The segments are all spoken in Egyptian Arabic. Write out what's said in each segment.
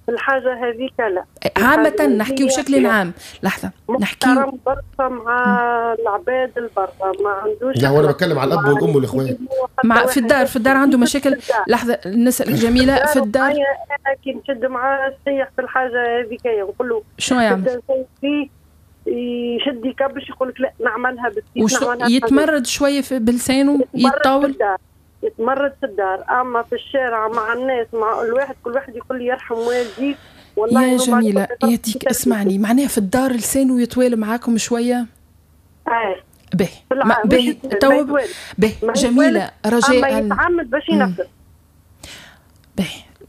في الحاجه هذيك لا عامة نحكيو بشكل عام لحظة نحكيو محترم برشا مع العباد البرا ما عندوش لا هو انا بتكلم على الاب والام والاخوات مع في الدار في الدار عنده مشاكل لحظة نسأل جميلة في الدار معايا انا كي نشد معاه سيح في الحاجه هذيك نقول له شنو يعمل؟ تبدأ شيء فيه يشد يكبش يقول لك لا نعملها بالكيف وش نعملها يتمرد شوية في- بلسانه يتمرد في يتطاول الدار. يتمرد في الدار اما في الشارع مع الناس مع الواحد كل واحد يقول لي يرحم والديك والله يا إنه ما جميلة تقدر يديك تترك. اسمعني معناها في الدار لسانه يتوالى معاكم شوية آه. به في ما- الع- به مش يتوالى، تو ما يتوالى. به ما جميلة اما رجاء يتعمد باش ينفذ به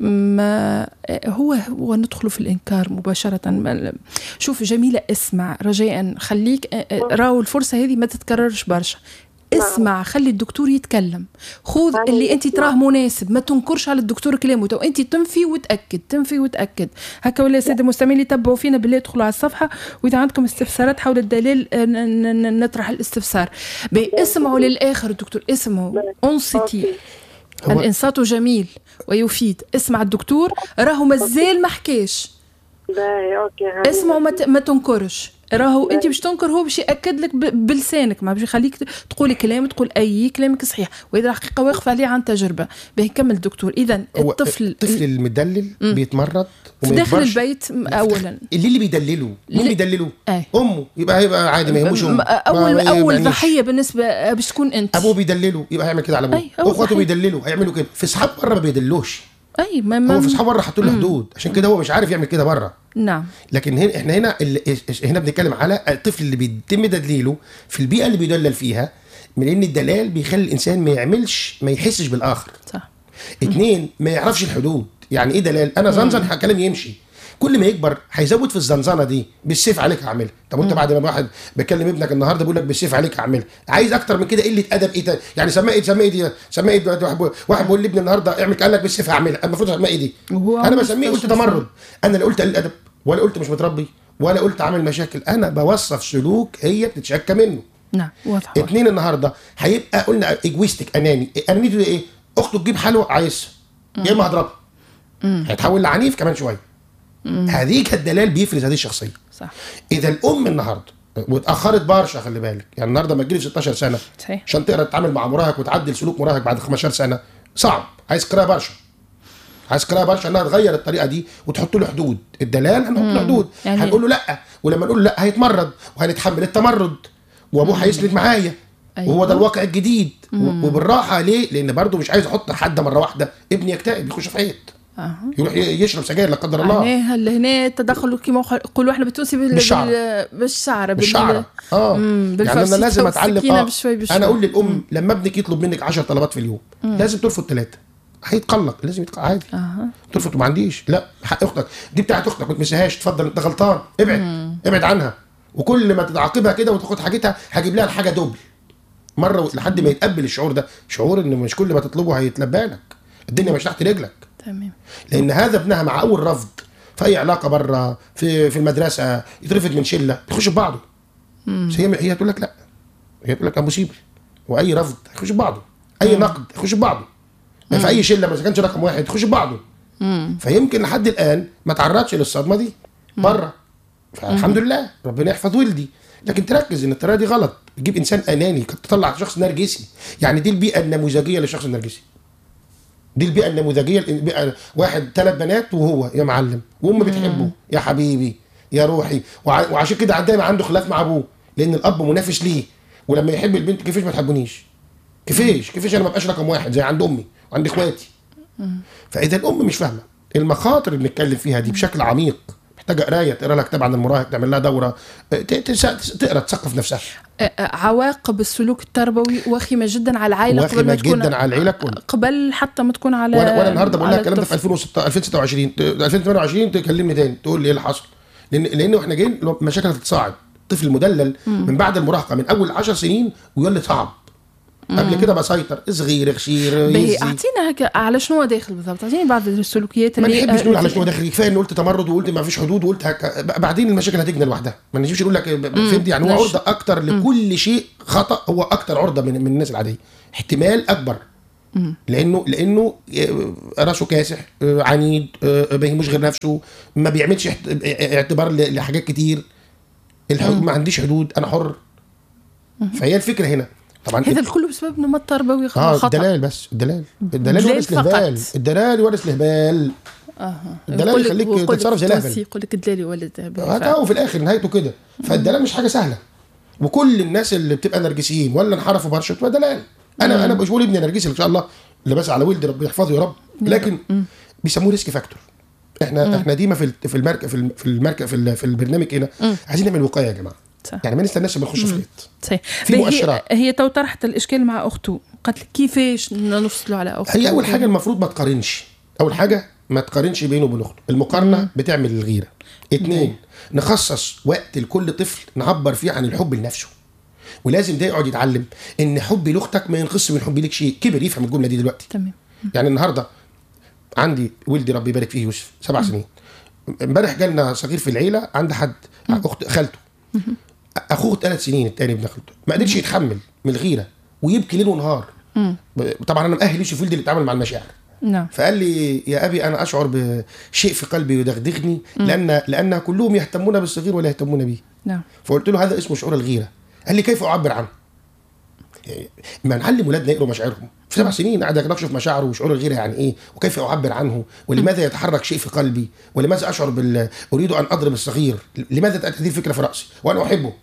ما هو هو ندخل في الانكار مباشره ما- شوف جميله اسمع رجاء خليك راو الفرصه هذه ما تتكررش برشا اسمع خلي الدكتور يتكلم خذ أنا اللي انت أسمع. تراه مناسب ما تنكرش على الدكتور كلامه تو انت تنفي وتاكد تنفي وتاكد هكا ولا الساده المستمعين اللي يتبعوا فينا بالله ادخلوا على الصفحه واذا عندكم استفسارات حول الدليل ن- ن- ن- نطرح الاستفسار بي اسمعوا للاخر الدكتور اسمعوا انصتي أوكي. هو- الانصات جميل ويفيد اسمع الدكتور راهو مازال ما حكاش باهي اوكي هاني. اسمعوا ما, ت- ما تنكرش راهو انت باش تنكر هو باش ياكد لك ب- بلسانك ما باش يخليك ت- تقولي كلام تقول اي كلامك صحيح واذا الحقيقه واقف عليه عن تجربه به كمل الدكتور اذا هو الطفل الطفل المدلل بيتمرد في وما داخل يكبرش. البيت م- اولا اللي اللي بيدلله مين اللي- بيدلله أي. امه يبقى هيبقى عادي ما يهموش امه م- اول ما- ما اول يعنيش. ضحيه بالنسبه باش تكون انت ابوه بيدلله يبقى هيعمل كده على ابوه أي، أول اخواته ضحية. بيدللوا هيعملوا كده في اصحاب بره ما بيدلوش اي ما, ما هو في اصحاب بره حاطين له حدود عشان كده هو مش عارف يعمل كده بره نعم لكن هنا احنا هنا اللي هنا بنتكلم على الطفل اللي بيتم تدليله في البيئه اللي بيدلل فيها من ان الدلال بيخلي الانسان ما يعملش ما يحسش بالاخر صح اتنين ما يعرفش الحدود يعني ايه دلال انا زنزن كلام يمشي كل ما يكبر هيزود في الزنزنه دي بالسيف عليك هعملها طب انت بعد ما واحد بيكلم ابنك النهارده بيقول لك بالسيف عليك هعملها عايز اكتر من كده قله ادب ايه تاني؟ يعني سماها ايه سماها ايه دي سماها ايه دلوقتي واحد بيقول- واحد بيقول لابني النهارده اعمل قال لك بالسيف هعملها المفروض اسميها ايه دي وهو انا عنده بسميه قلت 16 سنة. تمرد انا لا قلت قليل ادب ولا قلت مش متربي ولا قلت عامل مشاكل انا بوصف سلوك هي بتتشكى منه نعم واضح واضح. اتنين النهارده هيبقى قلنا ايجويستيك اناني انانيته دي ايه؟ اخته تجيب حلوى عايزها يا اما هضربها هيتحول لعنيف كمان شويه هذيك الدلال بيفرز هذه الشخصيه صح اذا الام النهارده واتاخرت برشا خلي بالك يعني النهارده ما تجيلي 16 سنه صحيح عشان تقدر تتعامل مع مراهق وتعدل سلوك مراهق بعد 15 سنه صعب عايز قراءه برشا عايز قراءه برشا انها تغير الطريقه دي وتحط له حدود الدلال هنحط له حدود يعني- هنقول له لا ولما نقول له لا هيتمرد وهنتحمل التمرد وابوه هيسند معايا أيوة. وهو ده الواقع الجديد و- وبالراحه ليه؟ لان برضه مش عايز احط حد مره واحده ابني يكتئب يخش في حيط اها يروح ي- يشرب سجاير لا قدر الله هنا هنا التدخل كما يقولوا احنا بالتونسي بال- بالشعر. بال- بالشعر بال- بالشعر اه مم، يعني انا بالفرسية لازم اتعلم والسكينة اه بشوي بشوي. انا اقول للام لما ابنك يطلب منك 10 طلبات في اليوم لازم ترفض ثلاثه هيتقلق لازم يتقلق عادي اها ترفض ما عنديش لا حق اختك دي بتاعت اختك ما تمسهاش اتفضل انت غلطان ابعد ابعد عنها وكل ما تعاقبها كده وتاخد حاجتها هجيب لها الحاجه دوبل مره لحد ما يتقبل الشعور ده شعور ان مش كل ما تطلبه هيتلبى لك الدنيا مش تحت رجلك تمام لان هذا ابنها مع اول رفض في اي علاقه بره في في المدرسه يترفض من شله يخش في بعضه بس هي هي تقول لك لا هي تقول لك ابو سيبل واي رفض هيخش في بعضه اي نقد هيخش في بعضه ما في اي شله ما كانش رقم واحد يخش في بعضه فيمكن لحد الان ما تعرضش للصدمه دي بره فالحمد لله ربنا يحفظ ولدي لكن تركز ان الطريقه دي غلط تجيب انسان اناني قد تطلع شخص نرجسي يعني دي البيئه النموذجيه للشخص النرجسي دي البيئه النموذجيه البيئة واحد ثلاث بنات وهو يا معلم وام بتحبه يا حبيبي يا روحي وع- وعشان كده دايما عنده خلاف مع ابوه لان الاب منافس ليه ولما يحب البنت كيفاش ما تحبونيش كيفاش كيفاش انا ما ابقاش رقم واحد زي عند امي وعند اخواتي فاذا الام مش فاهمه المخاطر اللي بنتكلم فيها دي بشكل عميق محتاجه قرايه تقرا لها كتاب عن المراهق تعمل لها دوره ت- تس- تقرا تثقف نفسها آه، آه، عواقب السلوك التربوي وخيمه جدا على العائله قبل ما وخيمه تكون جدا على العيله كلها قبل حتى ما تكون على وانا وانا النهارده بقول لها على الكلام ده في الطفل. 2006 2026 ت- 2028 تكلمني تاني تقول لي ايه اللي حصل لان لان احنا جايين لو مشاكل هتتصاعد الطفل المدلل من بعد المراهقه من اول 10 سنين ويقول لي صعب قبل كده بسيطر صغير خشير باهي يزي. اعطينا هكا على شنو هو داخل بالضبط اعطيني بعض السلوكيات ما اللي نحبش نقول على آه، شنو داخل كفايه ان قلت تمرد وقلت ما فيش حدود وقلت هكا ب- بعدين المشاكل هتجنى لوحدها ما نجيبش نقول لك ب- فهمت يعني هو ماشي. عرضه اكتر لكل شيء خطا هو اكتر عرضه من, من الناس العاديه احتمال اكبر لانه لانه آه، راسه كاسح آه، عنيد آه، ما يهموش غير نفسه ما بيعملش احت- اعتبار ل- لحاجات كتير الحكم ما عنديش حدود انا حر فهي الفكره هنا طبعا هذا الكل بسبب نمط تربوي اه خطا الدلال بس الدلال الدلال دلال يورث الهبال فقط. الدلال يورث الهبال الدلال يقول لك- يخليك يقول لك تتصرف زي التونسي الأهبل. يقول لك الدلالي ولد هذا هو في الاخر نهايته كده فالدلال مش حاجه سهله وكل الناس اللي بتبقى نرجسيين ولا انحرفوا برشا تبقى دلال انا انا مش بقول ابني نرجسي ان شاء الله اللي بس على ولدي ربنا يحفظه يا رب لكن بيسموه ريسك فاكتور احنا احنا ديما في ال- في الماركه في الم- في الماركه في, ال- في البرنامج هنا عايزين نعمل وقايه يا جماعه صح. يعني ما نستناش ما نخش في خيط صحيح في هي- مؤشرات. هي تو طرحت الاشكال مع اخته قالت لك كيفاش نفصلوا على اخته هي اول حاجه المفروض ما تقارنش اول حاجه ما تقارنش بينه وبين اخته المقارنه بتعمل الغيره اتنين نخصص وقت لكل طفل نعبر فيه عن الحب لنفسه ولازم ده يقعد يتعلم ان حبي لاختك ما ينقص من حبي لك شيء كبر يفهم الجمله دي دلوقتي تمام يعني النهارده عندي ولدي ربي يبارك فيه يوسف سبع سنين امبارح جالنا صغير في العيله عند حد اخت خالته اخوه ثلاث سنين التاني ابن خالته ما قدرش يتحمل من الغيره ويبكي ليل ونهار طبعا انا مأهل يوسف ولدي اللي بيتعامل مع المشاعر نعم فقال لي يا ابي انا اشعر بشيء في قلبي يدغدغني لان لان كلهم يهتمون بالصغير ولا يهتمون به نعم فقلت له هذا اسمه شعور الغيره قال لي كيف اعبر عنه يعني ما نعلم ولادنا يقروا مشاعرهم في سبع سنين قاعد اناقشه في مشاعره وشعور الغيره يعني ايه وكيف اعبر عنه ولماذا يتحرك شيء في قلبي ولماذا اشعر بال اريد ان اضرب الصغير لماذا تاتي هذه الفكره في راسي وانا احبه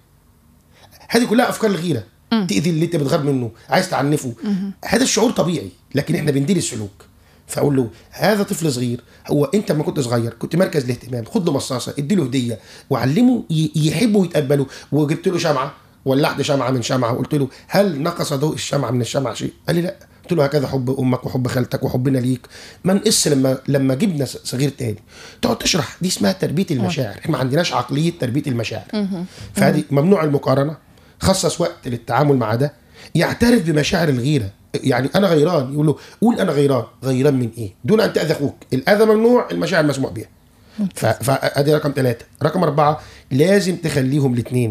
هذه كلها افكار الغيره تاذي اللي انت بتغاب منه عايز تعنفه هذا الشعور طبيعي لكن احنا بندير السلوك فاقول له هذا طفل صغير هو انت لما كنت صغير كنت مركز الاهتمام خد له مصاصه ادي له هديه وعلمه ي- يحبه ويتقبله وجبت له شمعه ولعت شمعه من شمعه وقلت له هل نقص ضوء الشمعه من الشمعه شيء؟ قال لي لا قلت له هكذا حب امك وحب خالتك وحبنا ليك ما نقص لما لما جبنا س- صغير تاني تقعد تشرح دي اسمها تربيه المشاعر احنا ما عندناش عقليه تربيه المشاعر فهذه ممنوع المقارنه خصص وقت للتعامل مع ده يعترف بمشاعر الغيره يعني انا غيران يقول له قول انا غيران غيران من ايه دون ان تاذي اخوك الاذى ممنوع المشاعر مسموح بها ف- فادي رقم ثلاثة رقم أربعة لازم تخليهم الاثنين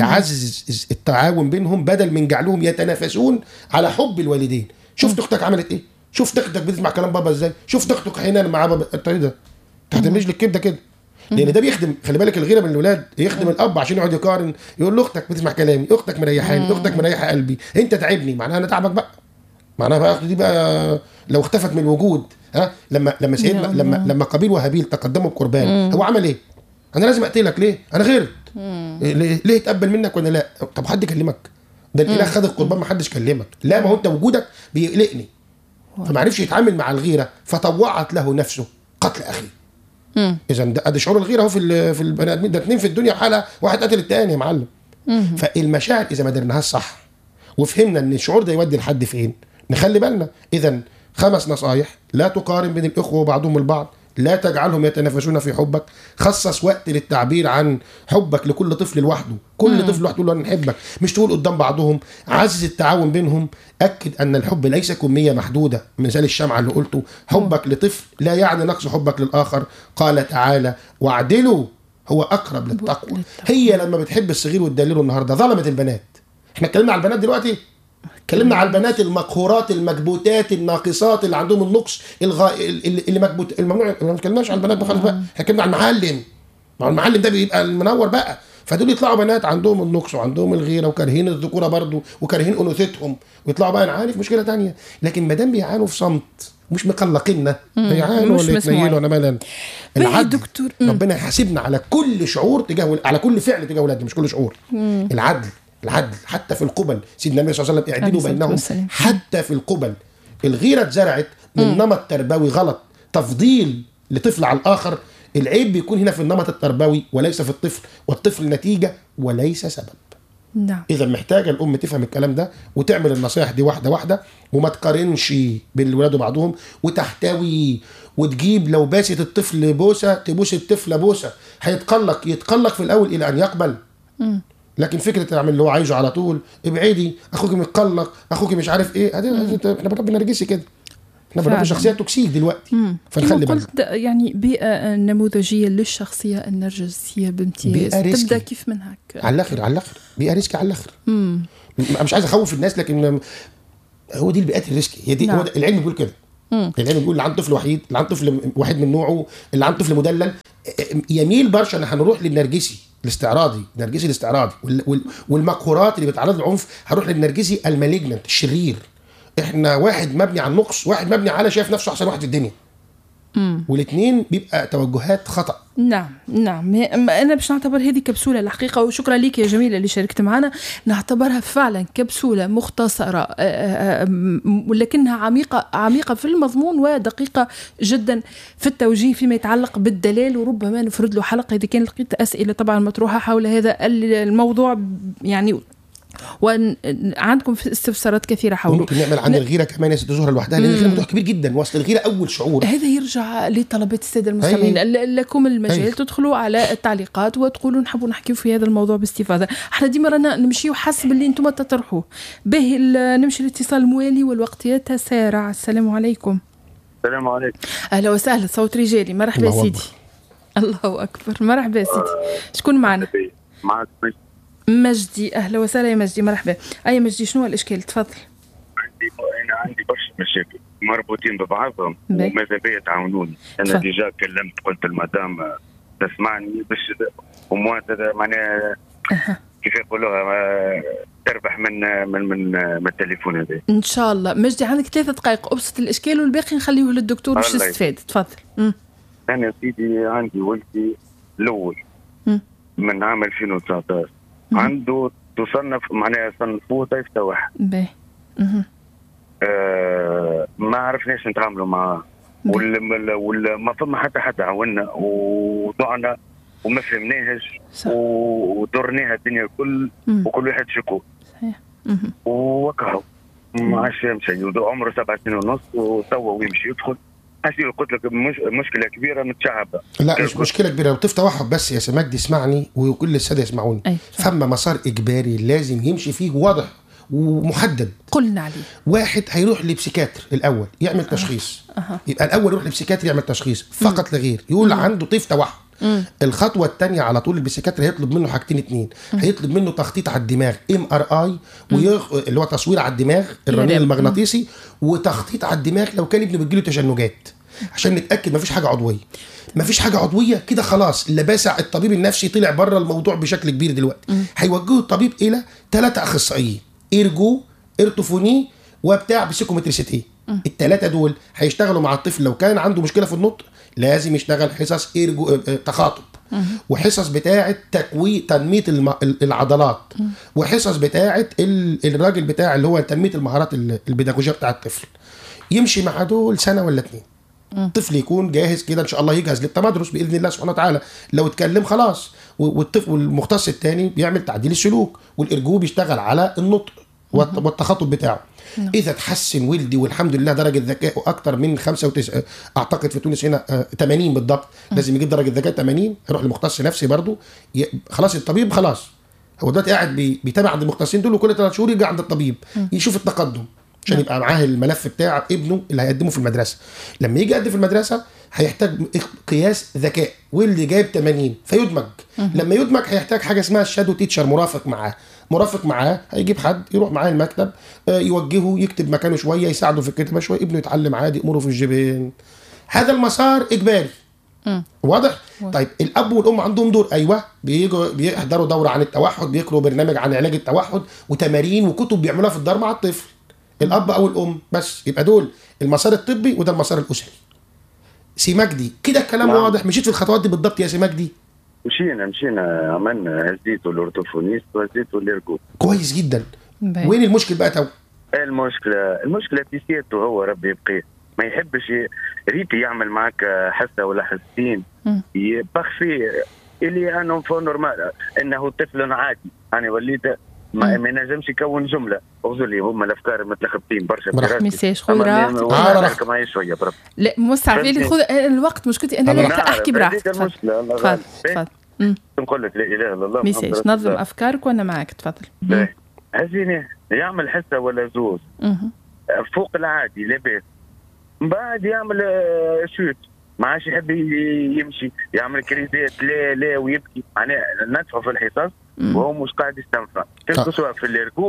يعزز التعاون بينهم بدل من جعلهم يتنافسون على حب الوالدين شفت اختك عملت ايه شفت اختك بتسمع كلام بابا ازاي شفت اختك حنان مع بابا الطريق ده تحت رجل الكبده كده لان ده بيخدم خلي بالك الغيره من الاولاد يخدم الاب عشان يقعد يقارن يقول له اختك بتسمع كلامي اختك مريحاني اختك مريحه قلبي انت تعبني معناها انا تعبك بقى معناها بقى أخته دي بقى لو اختفت من الوجود ها لما لما سيدنا لما لما قابيل وهابيل تقدموا بقربان هو عمل ايه؟ انا لازم اقتلك ليه؟ انا غيرت ليه ليه اتقبل منك وانا لا؟ طب حد كلمك؟ ده الاله خد القربان ما حدش كلمك لا ما هو انت وجودك بيقلقني فما عرفش يتعامل مع الغيره فطوعت له نفسه قتل اخيه اذا ده ده شعور الغيره اهو في ال- في البني ادمين ده اتنين في الدنيا بحالها واحد قتل التاني يا معلم فالمشاعر اذا ما درناهاش صح وفهمنا ان الشعور ده يودي لحد فين نخلي بالنا اذا خمس نصايح لا تقارن بين الاخوه وبعضهم البعض لا تجعلهم يتنافسون في حبك خصص وقت للتعبير عن حبك لكل طفل لوحده كل طفل لوحده يقول له انا نحبك مش تقول قدام بعضهم عزز التعاون بينهم اكد ان الحب ليس كميه محدوده مثال الشمعه اللي قلته حبك لطفل لا يعني نقص حبك للاخر قال تعالى واعدلوا هو اقرب للتقوى للتقوى. هي لما بتحب الصغير وتدلله النهارده ظلمت البنات احنا اتكلمنا على البنات دلوقتي اتكلمنا على البنات المقهورات المكبوتات الناقصات اللي عندهم النقص الغا... اللي اللي مكبوت الممنوع ما اتكلمناش على البنات خالص بقى احنا اتكلمنا على المعلم ما هو المعلم ده بيبقى المنور بقى فدول يطلعوا بنات عندهم النقص وعندهم الغيره وكارهين الذكوره برضه وكارهين انوثتهم ويطلعوا بقى انا عارف مشكله تانية لكن ما دام بيعانوا في صمت مش مقلقيننا يعانوا مش ولا مسموع. يتنيلوا انا مالي طيب العدل دكتور. مم. ربنا يحاسبنا على كل شعور تجاه على كل فعل تجاه اولادنا مش كل شعور العدل العدل حتى في القبل سيدنا النبي صلى الله عليه وسلم عليه اعدلوا الصلاة بينهم والسلام. حتى في القبل الغيره اتزرعت من نمط تربوي غلط تفضيل لطفل على الاخر العيب بيكون هنا في النمط التربوي وليس في الطفل والطفل نتيجه وليس سبب نعم اذا محتاجه الام تفهم الكلام ده وتعمل النصايح دي واحده واحده وما تقارنش بين الولاد وبعضهم وتحتوي وتجيب لو باست الطفل بوسه تبوس الطفله بوسه هيتقلق يتقلق في الاول الى ان يقبل لكن فكره تعمل اللي هو عايزه على طول ابعدي اخوك متقلق اخوك مش عارف ايه هذه احنا بنربي نرجسي كده احنا فعلا. بنربي شخصيه توكسيك دلوقتي كما فنخلي بالنا قلت يعني بيئة نموذجية للشخصية النرجسية بامتياز بيئة ريسكي. تبدأ كيف من هك على الاخر على الاخر بيئه ريسك على الاخر م- مش عايز اخوف الناس لكن هو دي البيئات الريسكي هي دي نعم. هو ده العلم بيقول كده العلم بيقول اللي عنده طفل وحيد اللي عنده طفل واحد من نوعه اللي عنده طفل مدلل يميل برشا ان هنروح للنرجسي الاستعراضي النرجسي الاستعراضي وال- وال- والمقهورات اللي بتعرض للعنف هروح للنرجسي المالجنت الشرير احنا واحد مبني على النقص واحد مبني على شايف نفسه احسن واحد في الدنيا والاثنين بيبقى توجهات خطا نعم نعم هي- أما انا باش نعتبر هذه كبسوله الحقيقه وشكرا لك يا جميله اللي شاركت معنا نعتبرها فعلا كبسوله مختصره آه، آه، آه، م- ولكنها عميقه عميقه في المضمون ودقيقه جدا في التوجيه فيما يتعلق بالدلال وربما نفرد له حلقه اذا كان لقيت اسئله طبعا مطروحه حول هذا الموضوع يعني وعندكم في استفسارات كثيره حوله وممكن نعمل عن الغيره كمان يا ست زهره لوحدها لان الغيره موضوع كبير جدا وصل الغيره اول شعور هذا يرجع لطلبات الساده المستمعين أي. ل- لكم المجال أي. تدخلوا على التعليقات وتقولوا نحبوا نحكيوا في هذا الموضوع باستفاضه احنا ديما رانا نمشيو حسب اللي انتم تطرحوه به ال- نمشي الاتصال الموالي والوقت يتسارع السلام عليكم السلام عليكم اهلا وسهلا صوت رجالي مرحبا الله سيدي الله اكبر مرحبا يا سيدي شكون معنا معك مجدي مجدي اهلا وسهلا يا مجدي مرحبا اي مجدي شنو الاشكال تفضل عندي انا عندي برشا مشاكل مربوطين ببعضهم باهي. وماذا بيا تعاونوني انا تفضل. ديجا كلمت قلت المدام آه، تسمعني باش وموا معناها كيف يقولوها آه، تربح من آه، من من آه، من التليفون هذا ان شاء الله مجدي عندك ثلاثة دقائق ابسط الاشكال والباقي نخليه للدكتور باش الله يستفاد تفضل مم. انا سيدي عندي ولدي الاول مم. من عام 2019 عنده تصنف معناها صنفوه طيف توحد باهي مهم. آه ما عرفناش نتعاملوا معاه ولا ولا ما فما حتى حد عاونا وضعنا وما فهمناهش صح. و- ودرناها الدنيا الكل مم. وكل واحد شكو صحيح مهم. وكهو ما عادش فاهم شيء وده عمره سبع سنين ونص وتوا ويمشي يدخل حسي قلت لك مش مشكله كبيره متشعبه لا مش مشكله كبيره لو طفل توحد بس يا سماك اسمعني وكل الساده يسمعوني أي، صح. فما مسار اجباري لازم يمشي فيه واضح ومحدد قلنا عليه واحد هيروح لبسيكاتر الاول يعمل تشخيص أها. يبقى الاول يروح لبسيكاتر يعمل تشخيص فقط لا غير يقول عنده طيف توحد الخطوه الثانيه على طول البسيكاتر هيطلب منه حاجتين اتنين هيطلب منه تخطيط على الدماغ ام ار اي اللي هو تصوير على الدماغ الرنين يا رب. المغناطيسي وتخطيط على الدماغ لو كان ابنه بتجيله تشنجات عشان نتاكد مفيش حاجه عضويه مفيش حاجه عضويه كده خلاص لباسع الطبيب النفسي طلع بره الموضوع بشكل كبير دلوقتي هيوجهه الطبيب الى ثلاثه اخصائيين ايرجو ارتوفوني وبتاع بسيكومتريسيتي الثلاثه دول هيشتغلوا مع الطفل لو كان عنده مشكله في النطق لازم يشتغل حصص ايرجو آه، آه، تخاطب وحصص بتاعه تقوي تنميه الم... العضلات وحصص بتاعه ال... الراجل بتاع اللي هو تنميه المهارات ال- البيداغوجيه بتاع الطفل يمشي مع دول سنه ولا اتنين الطفل يكون جاهز كده ان شاء الله يجهز للتمدرس باذن الله سبحانه وتعالى لو اتكلم خلاص و- والطفل والمختص الثاني بيعمل تعديل السلوك والارجو بيشتغل على النطق والت- والتخاطب بتاعه اذا تحسن ولدي والحمد لله درجه ذكائه اكتر من 95 اعتقد في تونس هنا آه، 80 بالضبط لازم يجيب درجه ذكاء 80 يروح لمختص نفسي برضه ي- خلاص الطبيب خلاص هو دلوقتي قاعد بي- بيتابع عند المختصين دول وكل ثلاث شهور يرجع عند الطبيب يشوف التقدم عشان يبقى معاه الملف بتاع ابنه اللي هيقدمه في المدرسه لما يجي يقدم في المدرسه هيحتاج قياس ذكاء واللي جايب 80 فيدمج لما يدمج هيحتاج حاجه اسمها الشادو تيتشر مرافق معاه مرافق معاه هيجيب حد يروح معاه المكتب آه، يوجهه يكتب مكانه شويه يساعده في الكتابه شويه ابنه يتعلم عادي اموره في الجبين هذا المسار اجباري واضح طيب الاب والام عندهم دور ايوه بيجوا بيحضروا دوره عن التوحد بيقروا برنامج عن علاج التوحد وتمارين وكتب بيعملوها في الدار مع الطفل الاب او الام بس يبقى دول المسار الطبي وده المسار الاسري سي مجدي كده الكلام نعم. واضح مشيت في الخطوات دي بالضبط يا سي مجدي مشينا مشينا عملنا هزيتوا الاورتوفونيست وهزيتوا الارجو كويس جدا باهي. وين المشكل بقى تو المشكله المشكله في سيرته هو ربي يبقيه ما يحبش ي- ريتي يعمل معك حصه ولا حصتين مم. يبخ فيه اللي انا فو نورمال انه طفل عادي انا وليت ما, ما ينجمش يكون جمله اغزر لي هم الافكار متلخبطين برشا في براحتك. راسي. ميساج خويا أما راحتك. اللي- آه، وأنا راحتك. معي شويه برب لا موسع في لي خذ الوقت مشكلتي انا أنا لا نعرف، احكي هذيك براحتك تفضل المشكلة، الله تفضل غالب. تفضل مم. نقول لك لا اله الا الله محمد ميساج رسول نظم الله. افكارك وانا معك تفضل مم. باهي. هزيني يعمل حصه ولا زوز مهم. فوق العادي لاباس من بعد يعمل آه، شوت ما عادش يحب ي- يمشي يعمل كريزات لا لا ويبكي معناها ندفعه في الحصص مم. وهو مش قاعد يستنفع آه. سواء في الارجو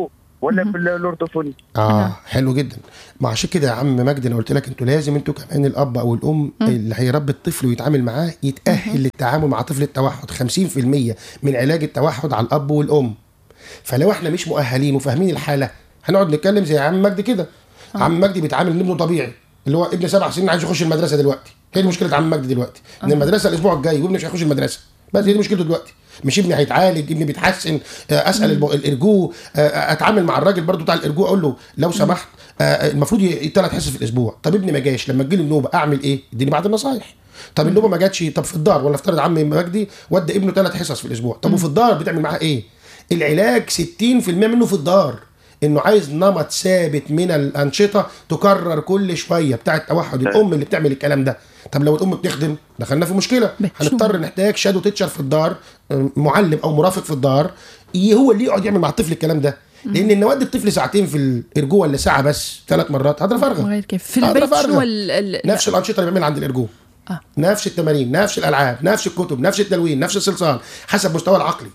ولا في الاورتوفوني اه حلو جدا ما عشان كده يا عم مجدي انا قلت لك انتوا لازم انتوا كمان الاب او الام اللي هيربي الطفل ويتعامل معاه يتاهل للتعامل مع طفل التوحد 50% من علاج التوحد على الاب والام فلو احنا مش مؤهلين وفاهمين الحاله هنقعد نتكلم زي عم مجدي كده عم مجدي بيتعامل ان ابنه طبيعي اللي هو ابن سبع سنين عايز يخش المدرسه دلوقتي هي دي مشكله عم مجدي دلوقتي ان المدرسه الاسبوع الجاي وابني مش هيخش المدرسه بس هي دي مشكلته دلوقتي مش ابني هيتعالج ابني بيتحسن آه، اسال الب- الارجو آه، اتعامل مع الراجل برضو بتاع الارجو اقول له لو سمحت آه، المفروض ثلاث حصص في الاسبوع طب ابني ما جاش لما تجيلي النوبه اعمل ايه اديني بعض النصايح طب النوبه ما جاتش طب في الدار ولا افترض عم مجدي ودى ابنه ثلاث حصص في الاسبوع طب وفي الدار بتعمل معاه ايه العلاج 60% منه في الدار انه عايز نمط ثابت من الانشطه تكرر كل شويه بتاع التوحد الام اللي بتعمل الكلام ده طب لو الام بتخدم دخلنا في مشكله بيه، شو؟ هنضطر نحتاج شادو تيتشر في الدار آه، معلم او مرافق في الدار ي- هو اللي يقعد يعمل مع الطفل الكلام ده لان ان نودي الطفل ساعتين في الارجو ولا ساعه بس ثلاث مرات هضرب فرغه غير كيف في هضرب البيت فرغة. شنو ال- ال- نفس الانشطه اللي بيعملها عند الارجو آه. نفس التمارين نفس الالعاب نفس الكتب نفس التلوين نفس الصلصال حسب مستوى العقلي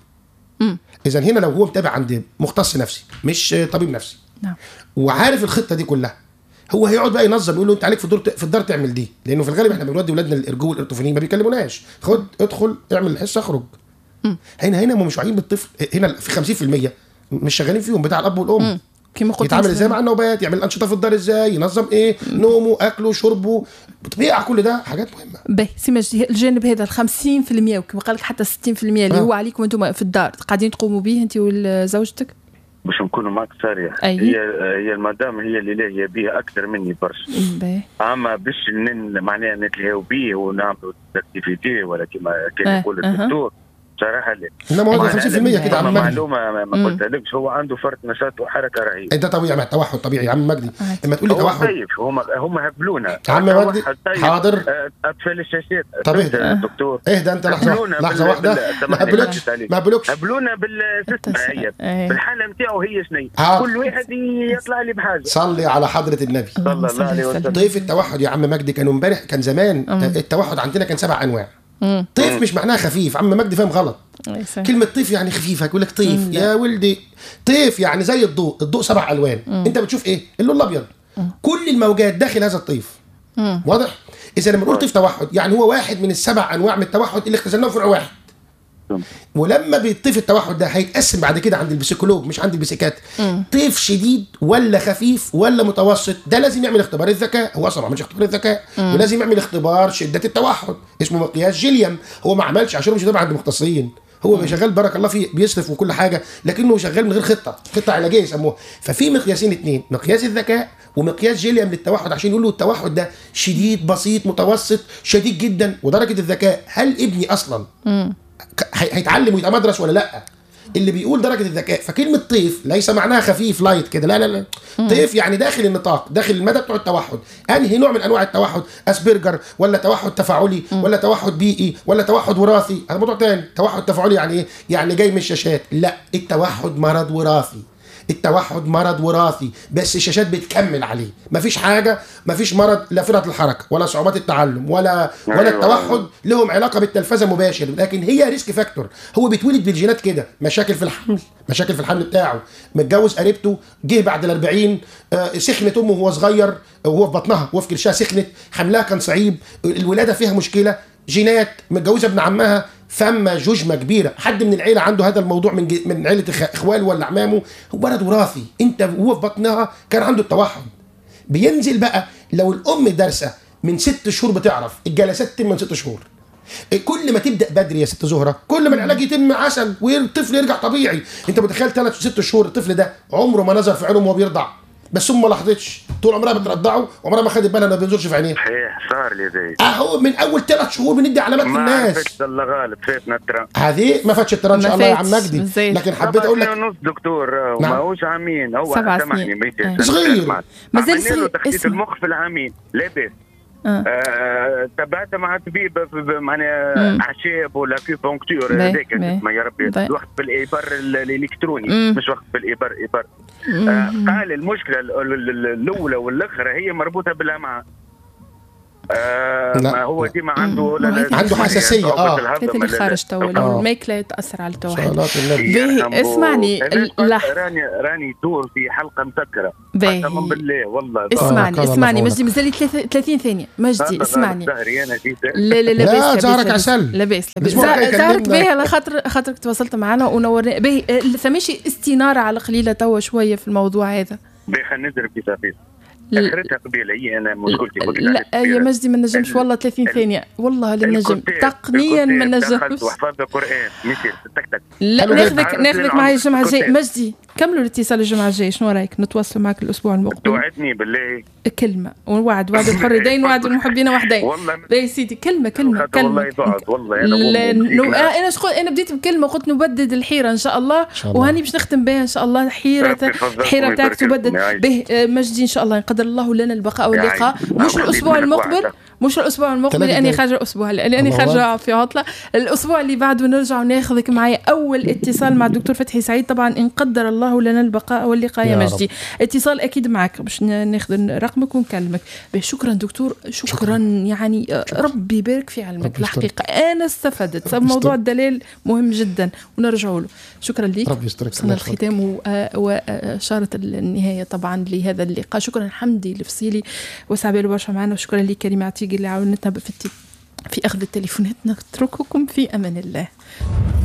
اذا هنا لو هو متابع عند مختص نفسي مش طبيب نفسي نعم وعارف الخطه دي كلها هو هيقعد بقى ينظم يقول له انت عليك في الدور في الدار تعمل دي لانه في الغالب احنا بنودي اولادنا الارجو والارتوفونين ما بيكلموناش خد ادخل اعمل الحصه اخرج هنا هنا هم مش واعيين بالطفل هنا في 50% مش شغالين فيهم بتاع الاب والام كما قلت يتعامل مثلاً. ازاي مع النوبات يعمل انشطه في الدار ازاي ينظم ايه نومه اكله شربه طبيعه كل ده حاجات مهمه باهي سي مجدي الجانب هذا ال 50% وكما قال لك حتى 60% اللي آه. هو عليكم انتم في الدار قاعدين تقوموا به انت وزوجتك باش نكون معك صريح أي. هي هي المدام هي اللي لاهيه بيها اكثر مني برشا باهي اما باش نن- معناها نتلهاو بيه ونعملوا اكتيفيتي ولا كما كان آه، يقول أها. الدكتور صراحه لا انما هو معناها 50% كده عم أما مجدي معلومه ما- ما قلتلكش هو عنده فرط نشاط وحركه رهيبه انت طبيعي مع التوحد طبيعي يا عم مجدي عادي. لما تقول لي هو توحد طيب هم هم هبلونا عم توحد مجدي، طيب. حاضر. آه، اطفال الشاشات طب فهمت اهدى. يا دكتور اهدى انت لحظه هبلونا لحظه بال- واحده بال- ما سامحني، هبلوكش معلش عليك. ما هبلوكش هبلونا بال هي إيه. بالحاله نتاعو هي شنو حاضر. كل واحد يطلع لي بحاجه صلي على حضره النبي صلى الله عليه وسلم طيف التوحد يا عم مجدي كانوا امبارح كان زمان التوحد عندنا كان سبع انواع طيف مش معناها خفيف عم مجدي فاهم غلط كلمة طيف يعني خفيفة يقول لك طيف يا ولدي طيف يعني زي الضوء الضوء سبع ألوان انت بتشوف ايه اللون الأبيض كل الموجات داخل هذا الطيف واضح إذا لما نقول طيف توحد يعني هو واحد من السبع أنواع من التوحد اللي اختزلناه في فرع واحد ولما بيطيف التوحد ده هيتقسم بعد كده عند البسيكولوج مش عند البسيكات طيف شديد ولا خفيف ولا متوسط ده لازم يعمل اختبار الذكاء هو اصلا ما عملش اختبار الذكاء ولازم يعمل اختبار شده التوحد اسمه مقياس جيليام هو ما عملش عشان هو مش تابع عند مختصين هو شغال بارك الله فيه بيصرف وكل حاجه لكنه شغال من غير خطه خطه علاجيه يسموها ففي مقياسين اتنين مقياس الذكاء ومقياس جيليام للتوحد عشان يقولوا التوحد ده شديد بسيط متوسط شديد جدا ودرجه الذكاء هل ابني اصلا ك- هي- هيتعلم ويتمدرس ولا لا اللي بيقول درجه الذكاء فكلمه طيف ليس معناها خفيف لايت كده لا لا لا طيف يعني داخل النطاق داخل المدى بتوع التوحد انهي نوع من انواع التوحد اسبرجر ولا توحد تفاعلي ولا توحد بيئي ولا توحد وراثي هذا موضوع تاني توحد تفاعلي يعني ايه يعني جاي من الشاشات لا التوحد مرض وراثي التوحد مرض وراثي بس الشاشات بتكمل عليه مفيش حاجه مفيش مرض لا فرط الحركه ولا صعوبات التعلم ولا ولا أيوة. التوحد لهم علاقه بالتلفزه مباشر لكن هي ريسك فاكتور هو بيتولد بالجينات كده مشاكل في الحمل مشاكل في الحمل بتاعه متجوز قريبته جه بعد ال 40 آه، سخنت امه وهو صغير وهو في بطنها وهو في كرشها سخنت حملها كان صعيب الولاده فيها مشكله جينات متجوزه ابن عمها فما جوجمه كبيره حد من العيله عنده هذا الموضوع من ج- من عيله إخ- اخواله ولا عمامه هو مرض وراثي انت وهو في بطنها كان عنده التوحد بينزل بقى لو الام دارسه من ست شهور بتعرف الجلسات تتم من ست شهور كل ما تبدا بدري يا ست زهره كل ما العلاج يتم عسل والطفل يرجع طبيعي انت متخيل ثلاث ست شهور الطفل ده عمره ما نظر في عينه وهو بيرضع بس امه ما لاحظتش طول عمرها بترضعه وعمرها ما خدت بالها انه ما بينظرش في عينيه صحيح صار لي زي اهو من اول ثلاث شهور بندي علامات ما للناس عرفتش الله غالب فاتنا الترام هذه ما فاتش الترى ان ما شاء الله يا عم فاتش، مجدي زين. لكن حبيت اقول لك سبع سنين ونص دكتور نعم. ماهوش عامين هو سبع سامحني سنين. ميتين إيه. سنة. صغير. سمعت. مازال عملنا له صغير. تخطيط اسمع. المخ في العامين لاباس آه. آه، تبعت مع طبيب في- في- معناها مم. اعشاب ولا في بونكتور باهي، هذاك باهي. اسمه يا ربي باهي. وقت بالابر ال- الالكتروني مم. مش وقت بالابر ابر آه، قال المشكله ال- ال- ال- الاولى والاخرى هي مربوطه بالامعاء آه لا. ما هو ديما عنده لا- لا- عنده يعني حساسية، صعوبة آه. في الهضم، هذا اللي لا- لا. خارج توا آه. الماكله تاثر على التوحد صلاة النبي باهي، يرحمه. اسمعني، أنا ال- قلت لح- راني راني دور في حلقه مسكره باهي. قسما بالله والله اسمعني كان الله اسمعني يعونك. مجدي مازال لي 30 ثانيه مجدي اسمعني ظهري انا جيت لا لا لا لا، بأس، لا بأس، زهرك لا بأس. عسل. لا باس لا باس الأسبوع الجاي زهرك كلمنا. باهي على خاطر خاطرك تواصلت معنا ونورنا باهي آه، ثماشي استناره على قليله توا شويه في الموضوع هذا باخي نضرب في صفيف ل- اخرتها قبيله هي انا مشكلتي قلت لك لا على يا السيرة. مجدي ما نجمش ال- والله 30 ال- ثانيه والله لا نجم الكتاب- تقنيا ما الكتاب نجمش دخلت وحفظت القران مشيت تك تك لا حلو ناخذك جدا. ناخذك معي الجمعه الجايه الكتاب. مجدي كملوا الاتصال الجمعه الجايه شنو رايك نتواصلوا معك الاسبوع المقبل توعدني بالله كلمه ووعد وعد الحريدين وعد المحبين وحدين والله باهي سيدي كلمه كلمه خاطر والله كلمه يبعد والله انا لا مؤمن نو... فيك. انا انا شقول انا بديت بكلمه قلت نبدد الحيره ان شاء الله, شاء الله. وهاني باش نختم بها ان شاء الله حيره ربي يحفظكم الحيره بتاعك ويبارك لكم تبدد يا عيني. به آه، مجدي ان شاء الله يقدر الله لنا البقاء يا واللقاء عيني. مش نعم، الاسبوع خليك المقبل وعدك. مش الاسبوع المقبل ثلاثة لاني دقايق. خارجه اسبوع لاني الله خارجه في عطله الاسبوع اللي بعده نرجع وناخذك معي اول اتصال مع الدكتور فتحي سعيد طبعا ان قدر الله لنا البقاء واللقاء يا يا مجدي اتصال اكيد معك باش ن- ناخذ رقمك ونكلمك به شكرا دكتور شكرا يعني آه، ربي يبارك في علمك ربي يستر. الحقيقه انا استفدت ربي موضوع يستر. الدلال مهم جدا ونرجعوا له شكرا لك ربي يسترك وصلنا الختام و- آه، واشاره النهايه طبعا لهذا اللقاء شكرا حمدي الفصيلي وسعبال برشا معنا وشكرا لك كريم عتيقي اللي عاونتنا في الت- في اخذ التليفونات نترككم في امان الله